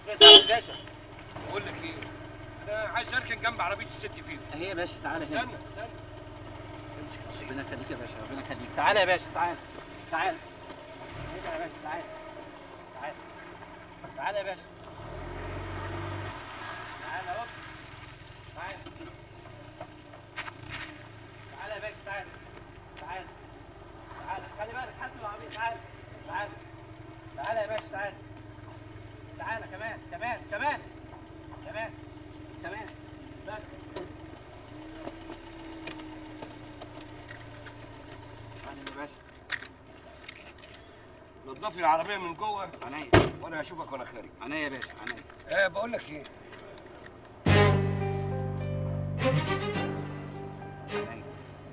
يا سعد الباشا بقول لك ايه انا عايز اركن جنب عربيه الست فيفا اهي يا باشا تعالى هنا استنى استنى ربنا يخليك يا باشا ربنا يخليك تعالى يا باشا تعالى تعالى هنا يا باشا تعالى تعالى تعالى يا باشا تعالى اهو تعالى تعالى يا باشا تعالى تعالى تعالى خلي بالك حاسب العربية تعالى تعالى تعالى يا باشا تعالى تعالى كمان كمان كمان كمان كمان بس تعالى يا باشا نضف لي العربيه من جوه عينيا وانا هشوفك وانا خارج عينيا يا باشا عينيا ايه بقول لك ايه عينيا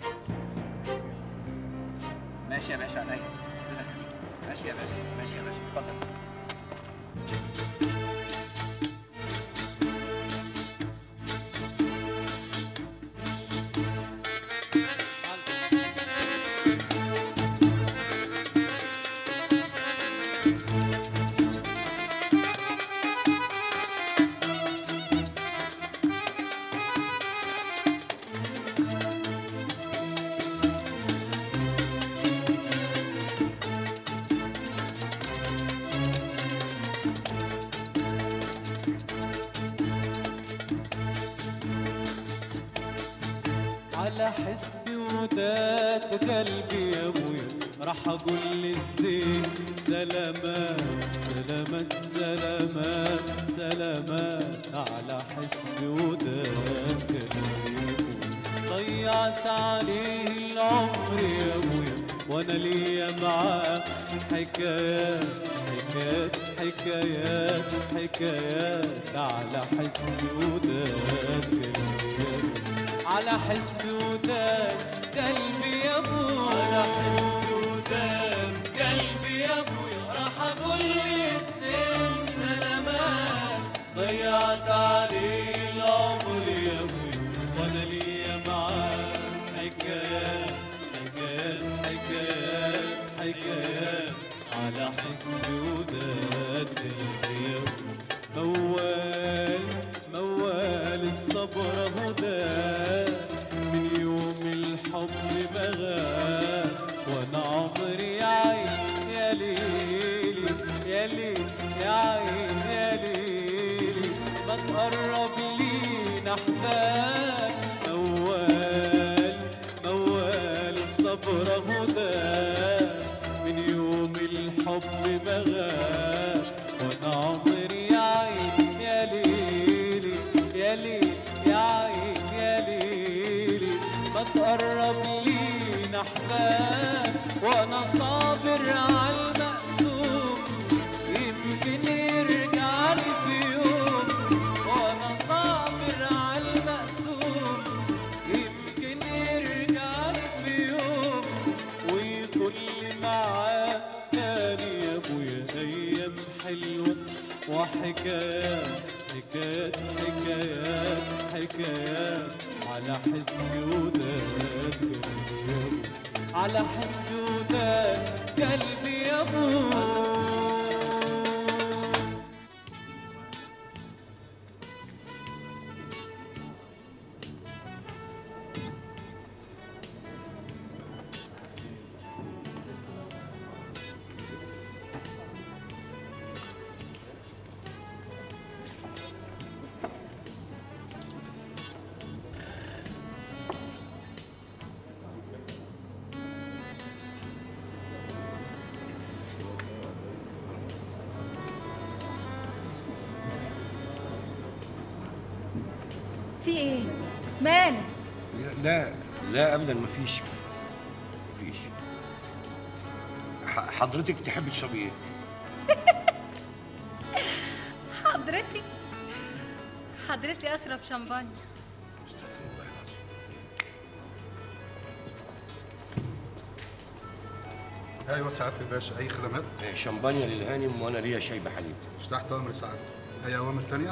ماشي يا باشا عينيا ماشي يا باشا ماشي يا باشا اتفضل على حسبي وداد قلبي يا ابويا راح اقول للزين سلامات سلامات سلامات سلامات على حسبي وداد قلبي يا ابويا ضيعت عليه العمر يا ابويا وانا ليا معاه حكايات حكايات حكايات حكايات على حسبي وداد قلبي يا ابويا على حسبي وداد قلبي يا ابو على حسبي وداد قلبي يا ابويا راح اقول للسن سلامات ضيعت عليه العمر يا ابويا وانا ليا معاه حكايات حكايات حكايات حكايات على حسبي وداد قلبي يا ابويا موال موال الصبر هدى من يوم الحب ما غاب وانا عمري يا عين يا ليلي يا ليل يا عين يا ليلي ما تقرب لينا احباب موال موال الصبر هدى من يوم الحب ما غاب وانا عمري يا عين يا ليلي يا ليل يا عين يا ليلي ما تقرب لينا احباب وانا صابر على المقسوم يمكن يرجع لي في يوم وانا صابر على المقسوم يمكن يرجع لي في يوم ويكون لي معاه تاني يا ابويا ايام حلوه وحكايات حكايات حكايات حكايات على حسبي وداد قلبي يا ابو على حسبي وداد قلبي يا ابو في ايه مالك لا لا ابدا مفيش مفيش ح- حضرتك تحبي تشربي ايه؟ حضرتك حضرتي اشرب شمبانيا ايوه سعاده الباشا اي خدمات آه، شمبانيا للهانم وانا ليا شاي بحليب مش تحت امر سعاده اي اوامر تانية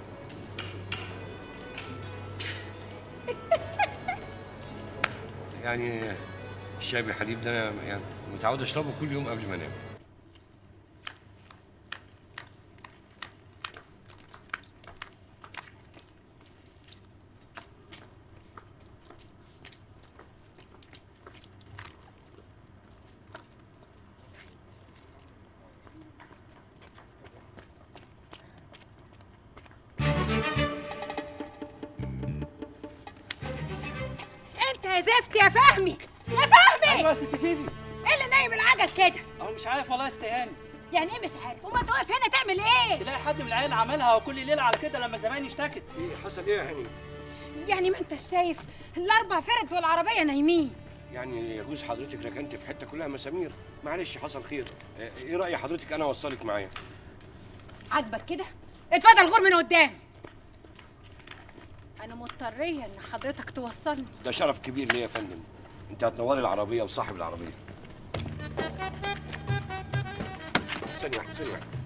يعني الشاي بالحليب ده انا يعني متعود اشربه كل يوم قبل ما انام يا زفت يا فهمي يا فهمي ايوه يا ست فيفي ايه اللي نايم العجل كده انا مش عارف والله استهاني يعني ايه مش عارف وما تقف هنا تعمل ايه تلاقي حد من العيال عملها وكل ليله على كده لما زماني اشتكت ايه حصل ايه يا هاني يعني ما انت شايف الاربع فرد والعربيه نايمين يعني يجوز حضرتك ركنت في حته كلها مسامير معلش حصل خير آه، ايه راي حضرتك انا اوصلك معايا عاجبك كده اتفضل غور من قدام انا مضطريه ان حضرتك توصلني ده شرف كبير ليا يا فندم انت هتنوري العربيه وصاحب العربيه ثانيه واحده ثانيه واحده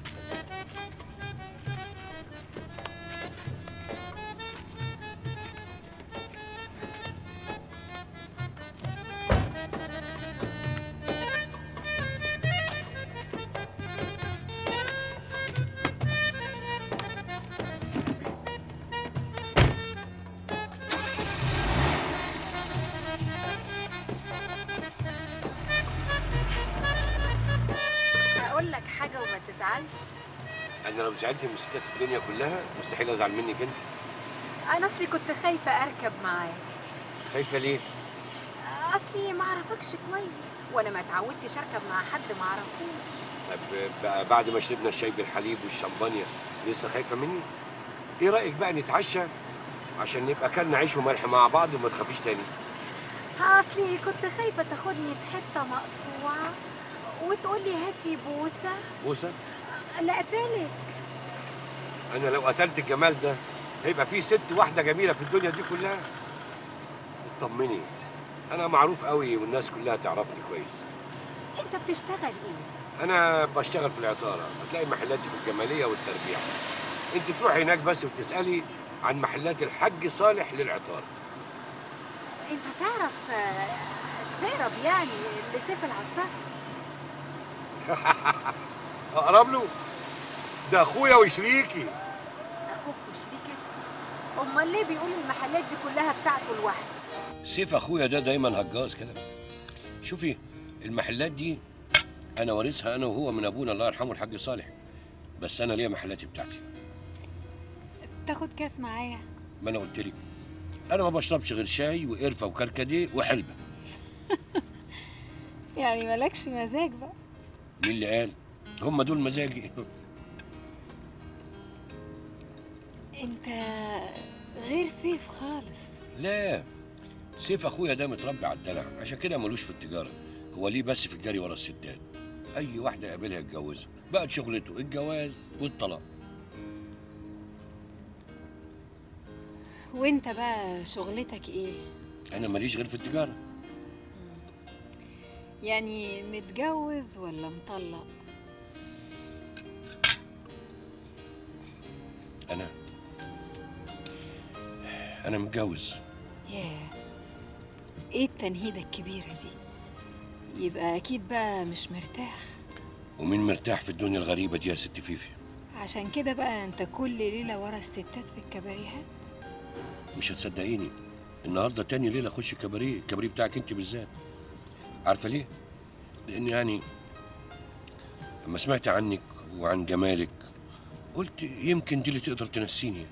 اقول لك حاجه وما تزعلش انا لو زعلت من ستات الدنيا كلها مستحيل ازعل منك انت انا اصلي كنت خايفه اركب معاك خايفه ليه اصلي ما اعرفكش كويس وانا ما اتعودتش اركب مع حد ما اعرفوش طب بقى بعد ما شربنا الشاي بالحليب والشمبانيا لسه خايفه مني ايه رايك بقى نتعشى عشان نبقى كلنا عيش وملح مع بعض وما تخافيش تاني اصلي كنت خايفه تاخدني في حته مقطوعه وتقولي هاتي بوسه بوسه لا قتلك انا لو قتلت الجمال ده هيبقى في ست واحده جميله في الدنيا دي كلها اطمني انا معروف قوي والناس كلها تعرفني كويس انت بتشتغل ايه انا بشتغل في العطاره هتلاقي محلاتي في الجماليه والتربيع انت تروحي هناك بس وتسالي عن محلات الحاج صالح للعطاره انت تعرف آه، تقرب يعني لسيف العطار اقرب له ده اخويا وشريكي اخوك وشريكك امال ليه بيقول المحلات دي كلها بتاعته لوحده سيف اخويا ده دايما هجاز كده شوفي المحلات دي انا وارثها انا وهو من ابونا الله يرحمه الحاج صالح بس انا ليا محلاتي بتاعتي تاخد كاس معايا ما انا قلت لك انا ما بشربش غير شاي وقرفه وكركديه وحلبه يعني مالكش مزاج بقى مين اللي قال هم دول مزاجي انت غير سيف خالص لا سيف اخويا ده متربي على الدلع عشان كده ملوش في التجاره هو ليه بس في الجري ورا الستات اي واحده يقابلها يتجوزها بقت شغلته الجواز والطلاق وانت بقى شغلتك ايه انا ماليش غير في التجاره يعني متجوز ولا مطلق انا انا متجوز ياه ايه التنهيدة الكبيرة دي يبقى اكيد بقى مش مرتاح ومين مرتاح في الدنيا الغريبه دي يا ست فيفي عشان كده بقى انت كل ليلة ورا الستات في الكباريهات مش هتصدقيني النهارده تاني ليله اخش كباريه الكباريه بتاعك انت بالذات عارفه ليه لان يعني لما سمعت عنك وعن جمالك قلت يمكن دي اللي تقدر تنسيني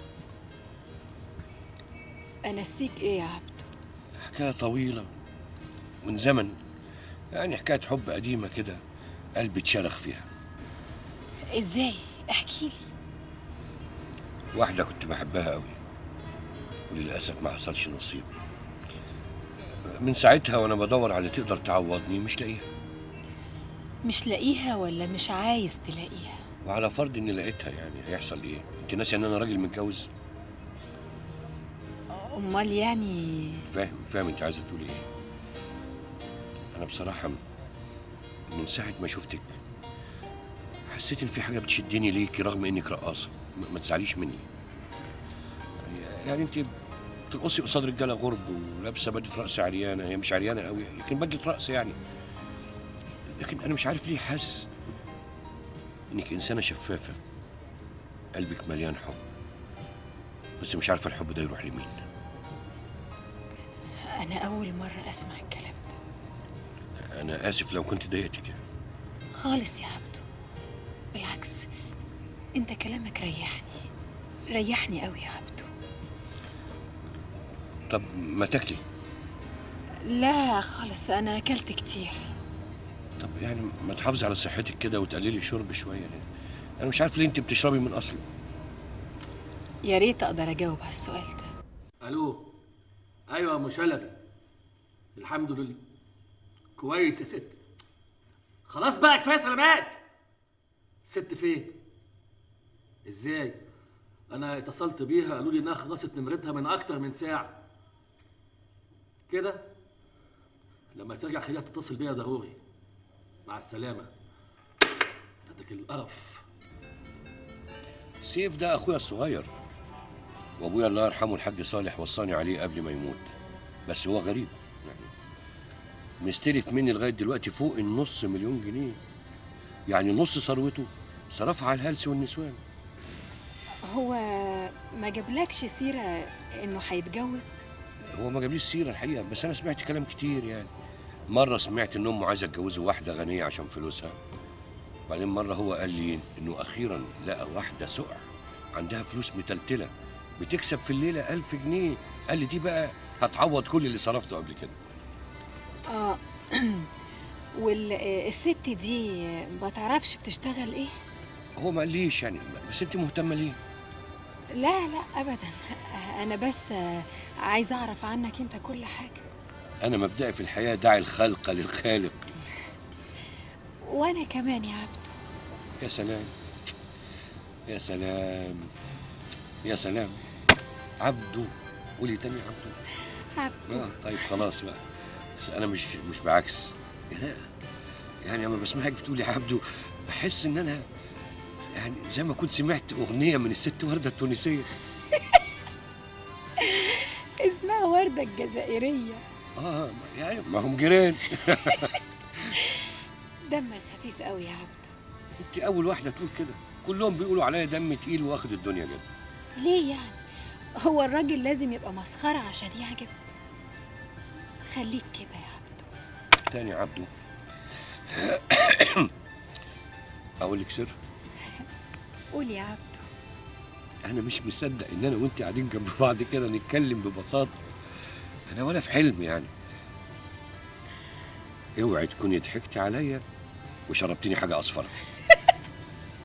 انسيك ايه يا عبدو حكايه طويله من زمن يعني حكايه حب قديمه كده قلبي اتشرخ فيها ازاي احكي لي واحده كنت بحبها قوي وللاسف ما حصلش نصيب من ساعتها وانا بدور على اللي تقدر تعوضني مش لاقيها مش لاقيها ولا مش عايز تلاقيها وعلى فرض اني لقيتها يعني هيحصل ايه انت ناسي ان انا راجل متجوز امال يعني فاهم فاهم انت عايزه تقولي ايه انا بصراحه م- من ساعه ما شفتك حسيت ان في حاجه بتشدني ليكي رغم انك رقاصه م- ما تزعليش مني يعني انت بترقصي قصاد رجاله غرب ولابسه بدله رقص عريانه هي مش عريانه قوي لكن بدله رقص يعني لكن انا مش عارف ليه حاسس انك انسانه شفافه قلبك مليان حب بس مش عارفه الحب ده يروح لمين انا اول مرة اسمع الكلام ده انا اسف لو كنت ضايقتك خالص يا عبدو بالعكس انت كلامك ريحني ريحني قوي يا عبدو طب ما تاكلي لا خالص انا اكلت كتير طب يعني ما تحافظي على صحتك كده وتقللي شرب شويه يعني. انا مش عارف ليه انت بتشربي من اصله يا ريت اقدر اجاوب على السؤال ده الو ايوه يا ام شلبي الحمد لله كويس يا ست خلاص بقى كفايه سلامات الست فين ازاي انا اتصلت بيها قالوا لي انها خلصت نمرتها من اكتر من ساعه كده لما ترجع خليها تتصل بيا ضروري مع السلامه تدك القرف سيف ده اخويا الصغير وابويا الله يرحمه الحاج صالح وصاني عليه قبل ما يموت بس هو غريب يعني مستلف مني لغايه دلوقتي فوق النص مليون جنيه يعني نص ثروته صرفها على الهلس والنسوان هو ما جابلكش سيره انه هيتجوز هو ما جابليش سيره الحقيقه بس انا سمعت كلام كتير يعني مره سمعت ان امه عايزه تجوزه واحده غنيه عشان فلوسها بعدين مره هو قال لي انه اخيرا لقى واحده سقع عندها فلوس متلتله بتكسب في الليله ألف جنيه قال لي دي بقى هتعوض كل اللي صرفته قبل كده اه والست دي ما تعرفش بتشتغل ايه هو ما قاليش يعني بس انت مهتمه ليه لا لا ابدا انا بس عايزه اعرف عنك انت كل حاجه انا مبدئي في الحياه داعي الخلق للخالق وانا كمان يا عبدو يا سلام يا سلام يا سلام عبده قولي تاني عبده عبدو اه طيب خلاص بقى بس انا مش مش بعكس لا يعني لما بسمعك بتقولي عبده بحس ان انا يعني زي ما كنت سمعت اغنيه من الست ورده التونسيه اسمها ورده الجزائريه اه يعني ما هم جيران دمك خفيف قوي يا عبدو انت اول واحده تقول كده كلهم بيقولوا عليا دم تقيل واخد الدنيا جد ليه يعني هو الراجل لازم يبقى مسخره عشان يعجب خليك كده يا عبدو تاني عبده اقول لك سر قول يا عبدو انا مش مصدق ان انا وانت قاعدين جنب بعض كده نتكلم ببساطه انا ولا في حلم يعني اوعي تكوني ضحكتي عليا وشربتني حاجه اصفر